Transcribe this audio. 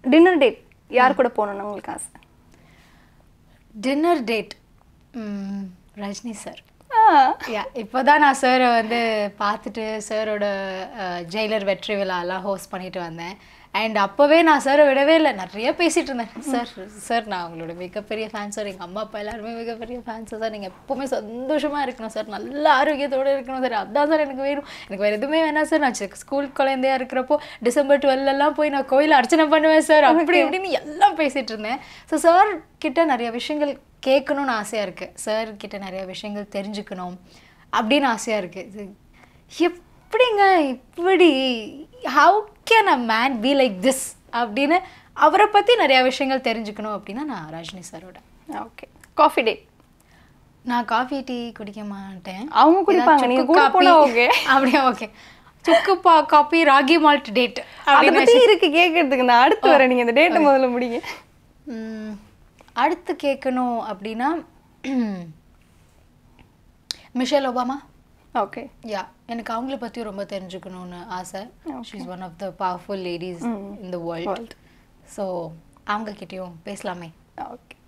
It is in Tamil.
டின்னர் டேட் யார் கூட போகணும்னு உங்களுக்கு ஆசை டின்னர் டேட் ரஜினி சார் ஆ, யா இப்போ தான் நான் சாரை வந்து பார்த்துட்டு சாரோட ஜெயிலர் வெற்றி விழாலாம் ஹோஸ்ட் பண்ணிட்டு வந்தேன் அண்ட் அப்போவே நான் சாரை விடவே இல்லை நிறைய பேசிட்டு இருந்தேன் சார் சார் நான் உங்களோட மிகப்பெரிய ஃபேன் சார் எங்கள் அம்மா அப்பா எல்லாருமே மிகப்பெரிய ஃபேன்ஸ் சார் நீங்கள் எப்போவுமே சந்தோஷமாக இருக்கணும் சார் நல்ல ஆரோக்கியத்தோடு இருக்கணும் சார் அதான் சார் எனக்கு வேணும் எனக்கு வேறு எதுவுமே வேணாம் சார் நான் ஸ்கூல் குழந்தையா இருக்கிறப்போ டிசம்பர் 12 எல்லாம் போய் நான் கோயில் அர்ச்சனை பண்ணுவேன் சார் அப்படி இப்படின்னு எல்லாம் பேசிட்டு இருந்தேன் ஸோ சார் கிட்ட நிறைய விஷயங்கள் கேட்கணும்னு ஆசையாக இருக்குது சார் கிட்ட நிறைய விஷயங்கள் தெரிஞ்சுக்கணும் அப்படின்னு ஆசையாக இருக்குது எப்படிங்க இப்படி how can a man be like this அப்படின்னு அவரை பற்றி நிறைய விஷயங்கள் தெரிஞ்சுக்கணும் அப்படின்னா நான் ரஜினி சாரோட ஓகே காஃபி டேட் நான் காஃபி டீ குடிக்க மாட்டேன் அவங்க குடிப்பாங்க, ஏதாவது நீங்க சுக்கு கூட காப்பி- போனா okay. அப்படியா ஓகே சுக்கு பா காப்பி ராகி மால்ட் டேட் அதை பத்தி இருக்கு கேட்கறதுக்கு நான் அடுத்து வரேன் நீங்க இந்த டேட்டை முதல்ல முடிங்க ம், அடுத்து கேட்கணும் அப்படின்னா மிஷேல் ஒபாமா ஓகே யா எனக்கு அவங்கள பற்றி ரொம்ப தெரிஞ்சுக்கணும்னு ஆசை she is one of the powerful ladies in the world so அவங்க கிட்டயும் பேசலாமே ஓகே